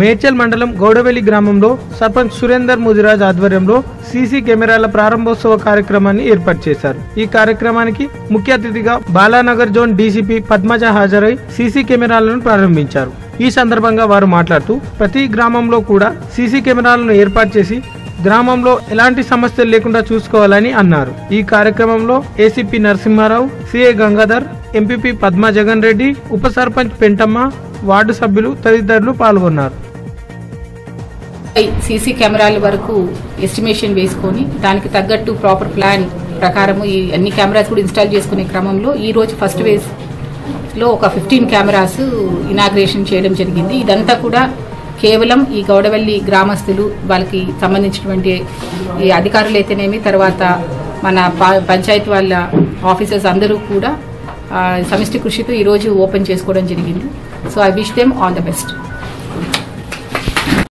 మేడ్చల్ మండలం గౌడవెల్లి గ్రామంలో సర్పంచ్ సురేందర్ ముదిరాజ్ ఆధ్వర్యంలో సీసీ కెమెరాల ప్రారంభోత్సవ కార్యక్రమాన్ని ఏర్పాటు చేశారు ఈ కార్యక్రమానికి ముఖ్య అతిథిగా బాలానగర్ జోన్ డీసీపీ పద్మజ హాజరై సీసీ కెమెరాలను ప్రారంభించారు ఈ సందర్భంగా వారు మాట్లాడుతూ ప్రతి గ్రామంలో కూడా సీసీ కెమెరాలను ఏర్పాటు చేసి గ్రామంలో ఎలాంటి సమస్యలు లేకుండా చూసుకోవాలని అన్నారు ఈ కార్యక్రమంలో ACP Narasimha Rao CA Gangadhar MPP Padma Jagan Reddy ఉప సర్పంచ్ పెంటమ్మ వార్డు సభ్యులు తదితరులు పాల్గొన్నారు సీసీ కెమెరాల వరకు ఎస్టిమేషన్ వేసుకొని దానికి తగ్గట్టు ప్రాపర్ ప్లాన్ ప్రకారం ఈ అన్ని కెమెరాస్ కూడా ఇన్స్టాల్ చేసుకునే క్రమంలో ఈ రోజు ఫస్ట్ వేస్ లో ఒక ఫిఫ్టీన్ కెమెరాస్ ఇనాగ్రేషన్ చేయడం జరిగింది ఇదంతా కూడా కేవలం ఈ గౌడవల్లి గ్రామస్తులు వాళ్ళకి సంబంధించినటువంటి ఈ అధికారులు అయితేనేమి తర్వాత మన పా- పంచాయతీ వాళ్ళ ఆఫీసర్స్ అందరూ కూడా ఆ, సమిష్టి కృషితో ఈరోజు ఓపెన్ చేసుకోవడం జరిగింది so I wish them all the best